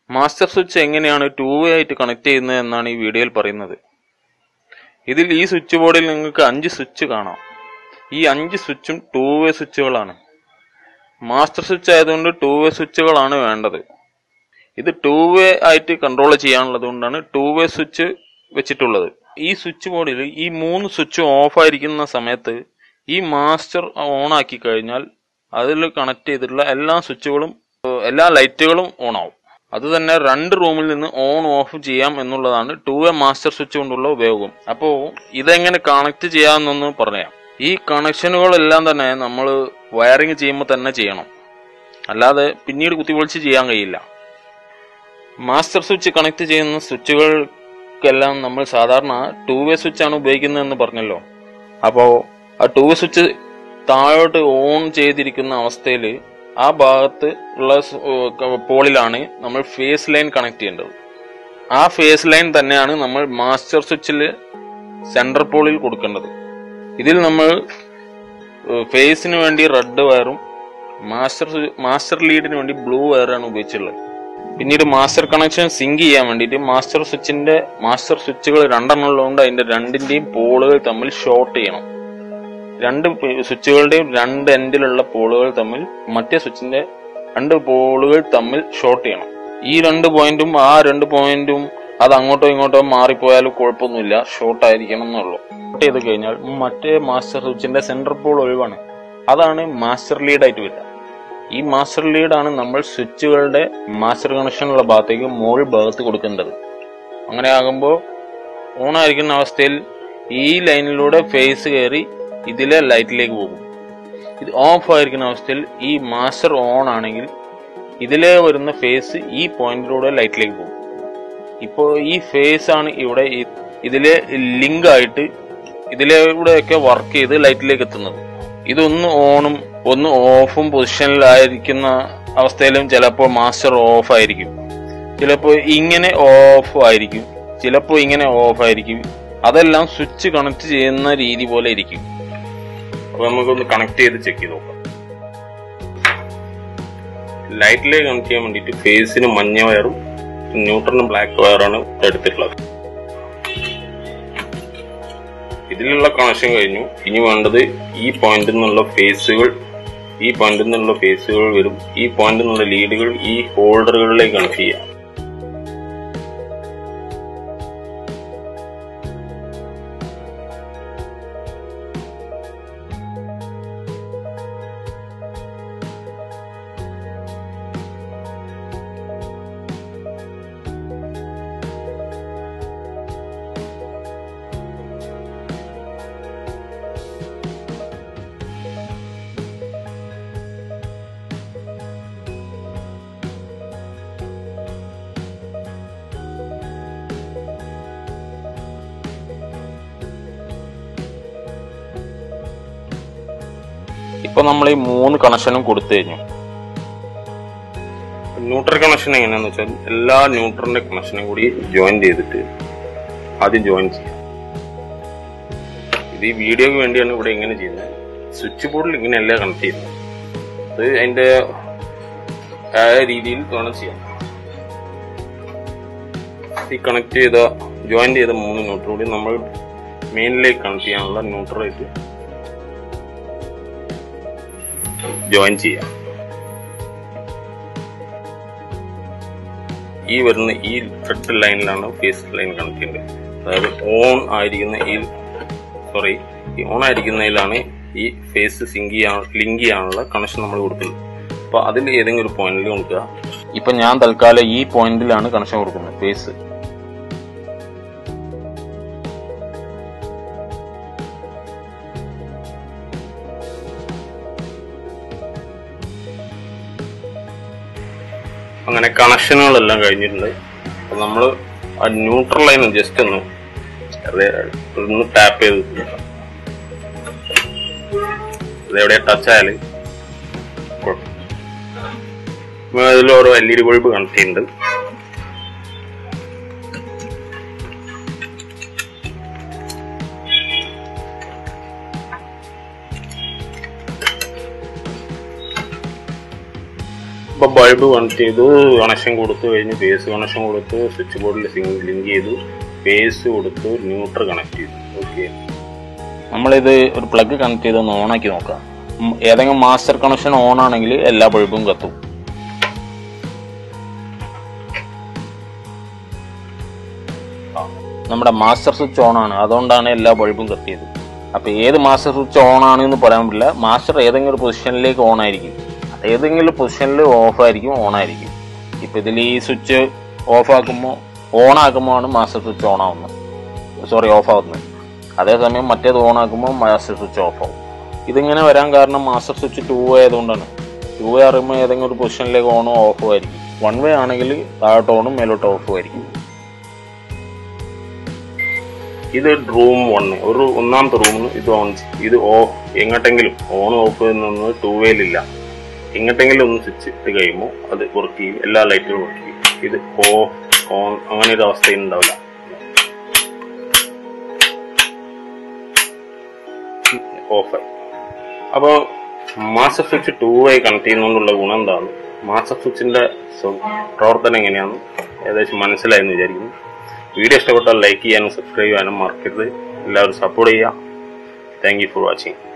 Master switch എങ്ങനെയാണ് two way ആയിട്ട് connect ചെയ്യുന്നത് എന്നാണ് ഈ വീഡിയോയിൽ പറയുന്നത് ഇതിൽ ഈ സ്വിച്ച് ബോർഡിൽ നിങ്ങൾക്ക് അഞ്ച് സ്വിച്ച് കാണാം ഈ അഞ്ച് സ്വിച്ചും ടൂ വേ സ്വിച്ചുകളാണ് മാസ്റ്റർ സ്വിച്ച് ആയതുകൊണ്ട് ടൂ വേ സ്വിച്ചുകളാണ് വേണ്ടത് ഇത് ടൂ വേ ആയിട്ട് കൺട്രോൾ ചെയ്യാനുള്ളത് കൊണ്ടാണ് ടൂ വേ സ്വിച്ച് വെച്ചിട്ടുള്ളത് ഈ സ്വിച്ച് ബോർഡിൽ ഈ മൂന്ന് സ്വിച്ച് ഓഫ് ആയിരിക്കുന്ന സമയത്ത് ഈ മാസ്റ്റർ ഓൺ ആക്കി കഴിഞ്ഞാൽ അതിൽ കണക്ട് ചെയ്തിട്ടുള്ള എല്ലാ സ്വിച്ചുകളും ഏഹ്, എല്ലാ ലൈറ്റുകളും ഓൺ ആവും അത് തന്നെ രണ്ട് റൂമിൽ നിന്ന് ഓൺ ഓഫ് ചെയ്യാം എന്നുള്ളതാണ് ടു വേ മാസ്റ്റർ സ്വിച്ച് കൊണ്ടുള്ള ഉപയോഗം അപ്പോൾ ഇതെങ്ങനെ കണക്ട് ചെയ്യാമെന്നൊന്ന് പറയാം ഈ കണക്ഷനുകളെല്ലാം തന്നെ നമ്മൾ വയറിങ് ചെയ്യുമ്പോൾ തന്നെ ചെയ്യണം അല്ലാതെ പിന്നീട് കുത്തിപ്പൊളിച്ച് ചെയ്യാൻ കഴിയില്ല മാസ്റ്റർ സ്വിച്ച് കണക്ട് ചെയ്യുന്ന സ്വിച്ചുകൾക്കെല്ലാം നമ്മൾ സാധാരണ ടു വേ സ്വിച്ച് ആണ് ഉപയോഗിക്കുന്നതെന്ന് പറഞ്ഞല്ലോ അപ്പോൾ ആ ടു വേ സ്വിച്ച് താഴോട്ട് ഓൺ ചെയ്തിരിക്കുന്ന അവസ്ഥയിൽ ആ ഭാഗത്ത് ഉള്ള സ്- ഏർ പോളിലാണ് നമ്മൾ ഫേസ് ലൈൻ കണക്ട് ചെയ്യേണ്ടത് ആ ഫേസ് ലൈൻ തന്നെയാണ് നമ്മൾ മാസ്റ്റർ സ്വിച്ചിൽ സെൻട്രൽ പോളിൽ കൊടുക്കേണ്ടത് ഇതിൽ നമ്മൾ ഫേസിന് വേണ്ടി റെഡ് വയറും മാസ്റ്റർ സ്വിച്ച്- മാസ്റ്റർ ലീഡിന് വേണ്ടി ബ്ലൂ വയറാണ് ഉപയോഗിച്ചിട്ടുള്ളത് പിന്നീട് മാസ്റ്റർ കണക്ഷൻ സിങ്ക് ചെയ്യാൻ വേണ്ടിയിട്ട് മാസ്റ്റർ സ്വിച്ചിന്റെ മാസ്റ്റർ സ്വിച്ചുകൾ രണ്ടെണ്ണം ഉള്ളതുകൊണ്ട് അതിന്റെ രണ്ടിന്റെയും പോളുകൾ തമ്മിൽ ഷോർട്ട് ചെയ്യണം രണ്ട് പ് സ്വിച്ചുകളുടെയും രണ്ട് എൻഡിലുള്ള പോളുകൾ തമ്മിൽ മറ്റേ സ്വിച്ചിന്റെ രണ്ട് പോളുകൾ തമ്മിൽ ഷോർട്ട് ചെയ്യണം ഈ രണ്ട് പോയിന്റും ആ രണ്ട് പോയിന്റും അത് അങ്ങോട്ടോ ഇങ്ങോട്ടോ മാറിപ്പോയാലും കുഴപ്പമൊന്നുമില്ല ഷോർട്ട് ആയിരിക്കണം എന്നുള്ളൂ ഷോർട്ട് ചെയ്ത് കഴിഞ്ഞാൽ മറ്റേ മാസ്റ്റർ സ്വിച്ചിന്റെ സെൻട്രൽ പോൾ ഒഴിവാണ് അതാണ് മാസ്റ്റർ ലീഡ് ആയിട്ട് വരിക ഈ മാസ്റ്റർ ലീഡാണ് നമ്മൾ സ്വിച്ചുകളുടെ മാസ്റ്റർ കണക്ഷനുള്ള ഭാഗത്തേക്ക് മുകൾ ഭാഗത്ത് കൊടുക്കേണ്ടത് അങ്ങനെ ആകുമ്പോൾ ഓൺ ആയിരിക്കുന്ന അവസ്ഥയിൽ ഈ ലൈനിലൂടെ ഫേസ് കയറി ഇതിലെ ലൈറ്റിലേക്ക് പോകും ഇത് ഓഫ് ആയിരിക്കുന്ന അവസ്ഥയിൽ ഈ മാസ്റ്റർ ഓൺ ആണെങ്കിൽ ഇതിലെ വരുന്ന ഫേസ് ഈ പോയിന്റിലൂടെ ലൈറ്റിലേക്ക് പോകും ഇപ്പോൾ ഈ ഫേസ് ആണ് ഇവിടെ ഈ- ഇതിലെ ലിങ്ക് ആയിട്ട് ഇതിലൂടെയൊക്കെ വർക്ക് ചെയ്ത് ലൈറ്റിലേക്ക് എത്തുന്നത് ഇതൊന്ന് ഓണും ഒന്ന് ഓഫും പൊസിഷനിലായിരിക്കുന്ന അവസ്ഥയിലും ചിലപ്പോൾ മാസ്റ്റർ ഓഫ് ആയിരിക്കും ചിലപ്പോൾ ഇങ്ങനെ ഓഫ് ആയിരിക്കും ചിലപ്പോൾ ഇങ്ങനെ ഓഫ് ആയിരിക്കും അതെല്ലാം സ്വിച്ച് കണക്ട് ചെയ്യുന്ന രീതി പോലെ ഇരിക്കും അപ്പൊ നമുക്കൊന്ന് കണക്ട് ചെയ്ത് ചെക്ക് ചെയ്ത് നോക്കാം ലൈറ്റിലേക്ക് കണക്ട് ചെയ്യാൻ വേണ്ടിയിട്ട് ഫേസിന് മഞ്ഞ വയറും ന്യൂട്രലിന് ബ്ലാക്ക് വയറാണ് എടുത്തിട്ടുള്ളത് ഇതിലുള്ള കണക്ഷൻ കഴിഞ്ഞു ഇനി വേണ്ടത് ഈ പോയിന്റിൽ നിന്നുള്ള ഫേസുകൾ ഈ പോയിന്റിൽ നിന്നുള്ള ഫേസുകൾ വരും ഈ പോയിന്റിൽ നിന്നുള്ള ലീഡുകൾ ഈ ഹോൾഡറുകളിലേക്ക് കണക്ട് ചെയ്യാം ഇപ്പൊ നമ്മൾ ഈ മൂന്ന് കണക്ഷനും കൊടുത്തു കഴിഞ്ഞു ന്യൂട്രൽ കണക്ഷൻ എങ്ങനെയാന്ന് വെച്ചാൽ എല്ലാ ന്യൂട്രലിന്റെ കണക്ഷനും കൂടി ജോയിൻ ചെയ്തിട്ട് ആദ്യം ജോയിൻ ചെയ്യാം ഇത് ഈ വീഡിയോക്ക് വേണ്ടിയാണ് ഇവിടെ ഇങ്ങനെ ചെയ്യുന്നത് സ്വിച്ച് ബോർഡിൽ ഇങ്ങനെയല്ല കണക്ട് ചെയ്യുന്നത് അത് അതിന്റെ ആ രീതിയിൽ വേണം ചെയ്യാൻ ഈ കണക്ട് ചെയ്ത ജോയിൻ ചെയ്ത മൂന്ന് ന്യൂട്രൽ കൂടി നമ്മൾ മെയിനിലേക്ക് കണക്ട് ചെയ്യാനുള്ള ന്യൂട്രലായിട്ട് ജോയിൻ ചെയ്യാം ഈ വരുന്ന ഈ റെഡ് ലൈനിലാണ് ഫേസ് ലൈൻ കണക്ട് ചെയ്യേണ്ടത് അതായത് ഓൺ ആയിരിക്കുന്ന ഈ സോറി ഈ ഓൺ ആയിരിക്കുന്നതിലാണ് ഈ ഫേസ് സിങ്ക് ചെയ്യാൻ ലിങ്ക് ചെയ്യാനുള്ള കണക്ഷൻ നമ്മൾ കൊടുക്കുന്നത് അപ്പൊ അതിൽ ഏതെങ്കിലും ഒരു പോയിന്റിൽ കൊടുക്കുക ഇപ്പൊ ഞാൻ തൽക്കാലം ഈ പോയിന്റിലാണ് കണക്ഷൻ കൊടുക്കുന്നത് ഫേസ് അങ്ങനെ കണക്ഷനുകളെല്ലാം കഴിഞ്ഞിട്ടുണ്ട് അപ്പൊ നമ്മൾ ആ ന്യൂട്രൽ ലൈൻ ജസ്റ്റ് ഒന്ന് അത് ഒന്ന് ടാപ്പ് ചെയ്ത് നോക്കാം. ഇതെവിടെ ടച്ച് ആയാല് ഇതിൽ ഓരോ L E D bulb connect ചെയ്യുന്നുണ്ട് ഇപ്പൊ ബൾബ് കണക്ട് ചെയ്തു കണക്ഷൻ കൊടുത്തു കഴിഞ്ഞ് ബേസ് കണക്ഷൻ കൊടുത്തു സ്വിച്ച് ബോർഡിൽ ലിങ്ക് ചെയ്തു ബേസ് കൊടുത്തു ന്യൂട്രൽ കണക്ട് ചെയ്തു ഓക്കെ നമ്മളിത് ഒരു പ്ലഗ് കണക്ട് ചെയ്ത് ഒന്ന് ഓണാക്കി നോക്കാം ഉം, ഏതെങ്കിലും മാസ്റ്റർ കണക്ഷൻ ഓൺ ആണെങ്കിൽ എല്ലാ ബൾബും കത്തും ആ, നമ്മുടെ മാസ്റ്റർ സ്വിച്ച് ഓൺ ആണ് അതുകൊണ്ടാണ് എല്ലാ ബൾബും കത്തിയത് അപ്പൊ ഏത് മാസ്റ്റർ സ്വിച്ച് ഓൺ ആണ് എന്ന് പറയാൻ പറ്റില്ല മാസ്റ്റർ ഏതെങ്കിലും ഒരു പൊസിഷനിലേക്ക് ഓൺ ആയിരിക്കും ഏതെങ്കിലും പൊസിഷനിൽ ഓഫ് ആയിരിക്കും ഓൺ ആയിരിക്കും ഇപ്പൊ ഇതിൽ ഈ സ്വിച്ച് ഓഫ് ആക്കുമ്പോൾ ഓൺ ആക്കുമ്പോൾ ആണ് മാസ്റ്റർ സ്വിച്ച് ഓൺ ആവുന്നത് സോറി ഓഫ് ആവുന്നത് അതേസമയം മറ്റേത് ഓൺ ആക്കുമ്പോൾ മാസ്റ്റർ സ്വിച്ച് ഓഫ് ആവും ഇതിങ്ങനെ വരാൻ കാരണം മാസ്റ്റർ സ്വിച്ച് ടു വേ ആയതുകൊണ്ടാണ് ടു വേ അറിയുമ്പോൾ ഏതെങ്കിലും ഒരു പൊസിഷനിലേക്ക് ഓണോ ഓഫോ ആയിരിക്കും വൺ വേ ആണെങ്കിൽ താഴോട്ട് ഓണും മേലോട്ട് ഓഫും ആയിരിക്കും ഇത് റൂം വണ് ഒരു ഒന്നാമത്തെ റൂമിന് ഇത് ഓൺ ഇത് ഓ എങ്ങോട്ടെങ്കിലും ഓൺ ഓഫ് എന്നൊന്നും ടൂ വേയിലില്ല എങ്ങോട്ടെങ്കിലും ഒന്ന് സ്വിച്ച് ഇട്ട് കഴിയുമ്പോൾ അത് വർക്ക് ചെയ്യും എല്ലാ ലൈറ്റുകളും വർക്ക് ചെയ്യും ഇത് ഓ ഓൺ അങ്ങനെ ഒരു അവസ്ഥയിൽ ഉണ്ടാവില്ല ഓഫായി അപ്പോൾ മാസ്റ്റർ സ്വിച്ച് ടൂ ആയി കണക്ട് ചെയ്യുന്നതുകൊണ്ടുള്ള ഗുണം എന്താണ് മാസ്റ്റർ സ്വിച്ചിന്റെ സ്വ- പ്രവർത്തനം എങ്ങനെയാണെന്ന് ഏകദേശം മനസ്സിലായെന്ന് വിചാരിക്കുന്നു വീഡിയോ ഇഷ്ടപ്പെട്ടാൽ ലൈക്ക് ചെയ്യാനും സബ്സ്ക്രൈബ് ചെയ്യാനും മറക്കരുത് എല്ലാവരും സപ്പോർട്ട് ചെയ്യുക താങ്ക് യു ഫോർ വാച്ചിങ്